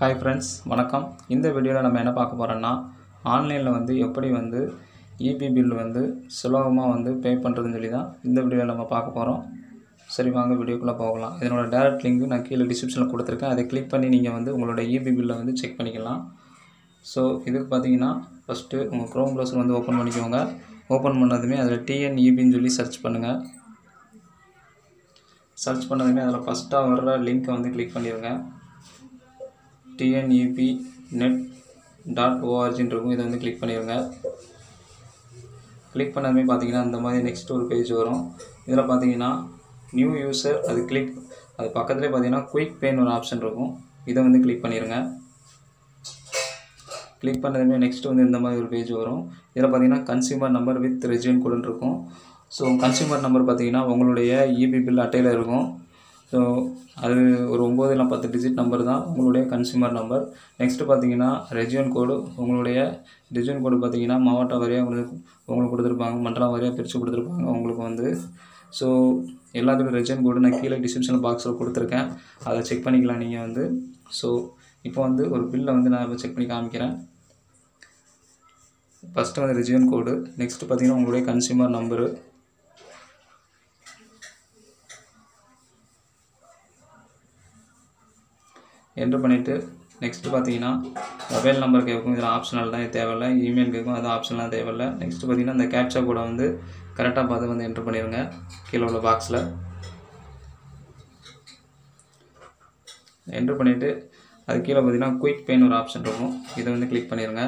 hi friends வணக்கம் இந்த வீடியோவில் நம்ம என்ன பார்க்க போகிறோன்னா ஆன்லைனில் வந்து எப்படி வந்து இபி பில் வந்து சுலபமாக வந்து பே பண்ணுறதுன்னு சொல்லி தான் இந்த வீடியோவில் நம்ம பார்க்க போகிறோம் சரி வாங்க வீடியோக்குள்ளே போகலாம் இதனோட டேரக்ட் லிங்க் நான் கீழே டிஸ்கிரிப்ஷனில் கொடுத்துருக்கேன் அதை கிளிக் பண்ணி நீங்கள் வந்து உங்களோட இபி பில்லை வந்து செக் பண்ணிக்கலாம் ஸோ இதுக்கு பார்த்தீங்கன்னா ஃபஸ்ட்டு உங்கள் க்ரோம் ப்ரௌசர் வந்து ஓப்பன் பண்ணிக்கோங்க ஓப்பன் பண்ணதுமே அதில் டிஎன்இபின்னு சொல்லி சர்ச் பண்ணுங்கள் சர்ச் பண்ணதுமே அதில் ஃபஸ்ட்டாக வர்ற லிங்க்கை வந்து கிளிக் பண்ணிடுங்க டிஎன்இபி நெட் டாட் ஓஆர்ஜின்னு இருக்கும் இதை வந்து கிளிக் பண்ணிடுங்க கிளிக் பண்ணதுமே பார்த்தீங்கன்னா இந்த மாதிரி நெக்ஸ்ட் ஒரு பேஜ் வரும் இதில் பார்த்தீங்கன்னா நியூ யூசர் அது கிளிக் அது பக்கத்துலேயே பார்த்தீங்கன்னா குயிக் பேன்னு ஒரு ஆப்ஷன் இருக்கும் இதை வந்து கிளிக் பண்ணிடுங்க கிளிக் பண்ணதுமே நெக்ஸ்ட் வந்து இந்த மாதிரி ஒரு பேஜ் வரும் இதில் பார்த்தீங்கன்னா கன்சியூமர் நம்பர் வித் ரெஜியூன் கோடுன்னு இருக்கும் ஸோ கன்சியூமர் நம்பர் பார்த்தீங்கன்னா உங்களுடைய இபி பில் அட்டையில் இருக்கும் ஸோ அது ஒரு ஒம்பது இல்லை பத்து டிஜிட் நம்பர் தான் உங்களுடைய கன்சியூமர் நம்பர் நெக்ஸ்ட்டு பார்த்தீங்கன்னா ரெஜியூன் கோடு உங்களுடைய ரெஜியூன் கோடு பார்த்தீங்கன்னா மாவட்ட வாரியாக உங்களுக்கு உங்களுக்கு கொடுத்துருப்பாங்க மண்டலம் வாரியாக பிரித்து கொடுத்துருப்பாங்க உங்களுக்கு வந்து ஸோ எல்லாத்துக்கும் ரெஜியூன் கோடு நான் கீழே டிஸ்கிரிப்ஷன் பாக்ஸில் கொடுத்துருக்கேன் அதை செக் பண்ணிக்கலாம் நீங்கள் வந்து ஸோ இப்போ வந்து ஒரு பில்லை வந்து நான் இப்போ செக் பண்ணி காமிக்கிறேன் ஃபஸ்ட்டு வந்து ரெஜியூன் கோடு நெக்ஸ்ட்டு பார்த்தீங்கன்னா உங்களுடைய கன்சியூமர் நம்பரு என்ட்ரு பண்ணிவிட்டு நெக்ஸ்ட்டு பார்த்தீங்கன்னா மொபைல் நம்பர் கேட்கும் இதில் ஆப்ஷனல் தான் இது தேவையில்லை இமெயில் கேட்கும் அது ஆப்ஷனலாம் தேவையில்லை நெக்ஸ்ட்டு பார்த்தீங்கன்னா இந்த கேப்சா கூட வந்து கரெக்டாக பார்த்து வந்து என்ட்ரு பண்ணிடுங்க கீழே உள்ள பாக்ஸில் என்ட்ரு பண்ணிவிட்டு அது கீழே பார்த்தீங்கன்னா குயிக் பெயின் ஒரு ஆப்ஷன் இருக்கும் இதை வந்து கிளிக் பண்ணிடுங்க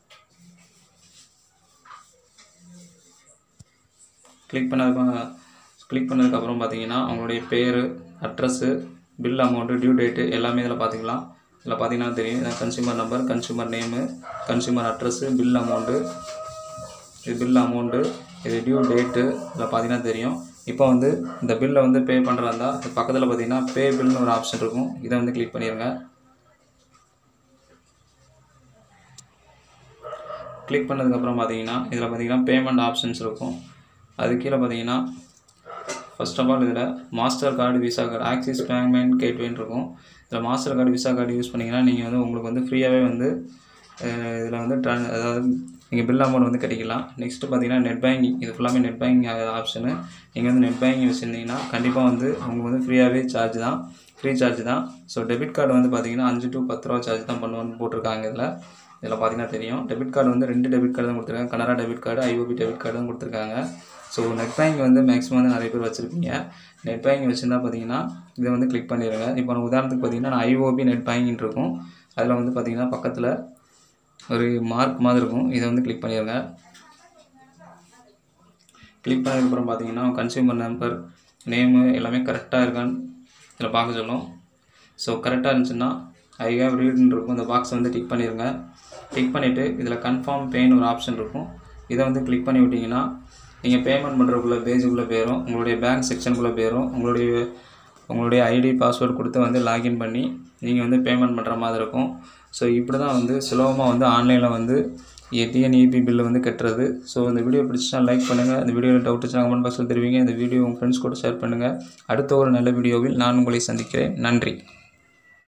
கிளிக் பண்ணதுக்கு கிளிக் பண்ணதுக்கப்புறம் பார்த்தீங்கன்னா அவங்களுடைய பேர் address bill amount due date எல்லாமே இதில் பார்த்துக்கலாம் இதில் பார்த்தீங்கன்னா தெரியும் இதான் consumer number consumer name consumer address bill amount இது பில் அமௌண்ட்டு இது டியூ டேட்டு இதில் பார்த்தீங்கன்னா தெரியும் இப்போ வந்து இந்த பில்லை வந்து பே பண்ணுறதா இருந்தால் இது பக்கத்தில் பார்த்தீங்கன்னா பே பில்னு ஒரு ஆப்ஷன் இருக்கும் இதை வந்து கிளிக் பண்ணிடுங்க கிளிக் பண்ணதுக்கப்புறம் பார்த்தீங்கன்னா இதில் பார்த்தீங்கன்னா பேமெண்ட் ஆப்ஷன்ஸ் இருக்கும் அது கீழே பார்த்தீங்கன்னா ஃபர்ஸ்ட் ஆஃப் ஆல் இதில் Mastercard Visa card Axis payment கேட்வேன்னு இருக்கும் இதில் Mastercard Visa card use பண்ணிங்கன்னா நீங்கள் வந்து உங்களுக்கு வந்து ஃப்ரீயாகவே வந்து இதில் வந்து ட்ரான் அதாவது நீங்கள் பில் அமௌண்ட் வந்து கிடைக்கலாம் நெக்ஸ்ட்டு பார்த்தீங்கன்னா நெட் பேங்கிங் இது ஃபுல்லாமே நெட் பேங்கிங் ஆப்ஷனு நீங்கள் வந்து நெட் பேங்கிங் வச்சுருந்தீங்கன்னா கண்டிப்பாக வந்து உங்களுக்கு வந்து ஃப்ரீயாகவே சார்ஜ் தான் ஃப்ரீ சார்ஜ் தான் ஸோ டெபிட் கார்டு வந்து பார்த்தீங்கன்னா அஞ்சு டு பத்து ரூபா சார்ஜ் தான் பண்ணுவோன்னு போட்டிருக்காங்க இதில் இதில் பார்த்தீங்கன்னா தெரியும் டெபிட் கார்டு வந்து ரெண்டு டெபிட் கார்டு தான் கொடுத்துருக்காங்க Canara debit card IOB debit card தான் கொடுத்துருக்காங்க ஸோ நெட் பேங்கிங் வந்து மேக்ஸிமம் வந்து நிறைய பேர் வச்சுருப்பீங்க நெட் பேங்கிங் வச்சுருந்தா பார்த்தீங்கன்னா இதை வந்து கிளிக் பண்ணிடுங்க இப்போ நான் உதாரணத்துக்கு பார்த்தீங்கன்னா நான் ஐஓபி நெட் பேங்கிங் இருக்கும் அதில் வந்து பார்த்தீங்கன்னா பக்கத்தில் ஒரு மார்க் மாதிரி இருக்கும் இதை வந்து கிளிக் பண்ணிடுங்க கிளிக் பண்ணதுக்கப்புறம் பார்த்தீங்கன்னா கன்சியூமர் நம்பர் நேமு எல்லாமே கரெக்டாக இருக்கான்னு இதில் பார்க்க சொல்லும் ஸோ கரெக்டாக இருந்துச்சுன்னா ஐ ஹேவ் ரீட்னு இருக்கும் இந்த பாக்ஸ் வந்து டிக் பண்ணிடுங்க டிக் பண்ணிவிட்டு இதில் கன்ஃபார்ம் பேன்னு ஒரு ஆப்ஷன் இருக்கும் இதை வந்து கிளிக் பண்ணி விட்டிங்கன்னா நீங்கள் பேமெண்ட் பண்ணுறதுக்குள்ள பேஜுக்குள்ளே போயிடும் உங்களுடைய பேங்க் செக்ஷனுக்குள்ளே போயிடும் உங்களுடைய உங்களுடைய ஐடி பாஸ்வேர்டு கொடுத்து வந்து லாகின் பண்ணி நீங்கள் வந்து பேமெண்ட் பண்ணுற மாதிரி இருக்கும் ஸோ இப்படி தான் வந்து சுலபமாக வந்து ஆன்லைனில் வந்து டிஎன்இபி பில்லு வந்து கட்டுறது ஸோ இந்த வீடியோ பிடிச்சிச்சா லைக் பண்ணுங்கள் இந்த வீடியோவில் டவுட் வச்சுனா கமெண்ட் பாக்ஸில் தெரிவிங்க இந்த வீடியோ உங்கள் ஃப்ரெண்ட்ஸ் கூட ஷேர் பண்ணுங்கள் அடுத்த ஒரு நல்ல வீடியோவில் நான் உங்களை சந்திக்கிறேன் நன்றி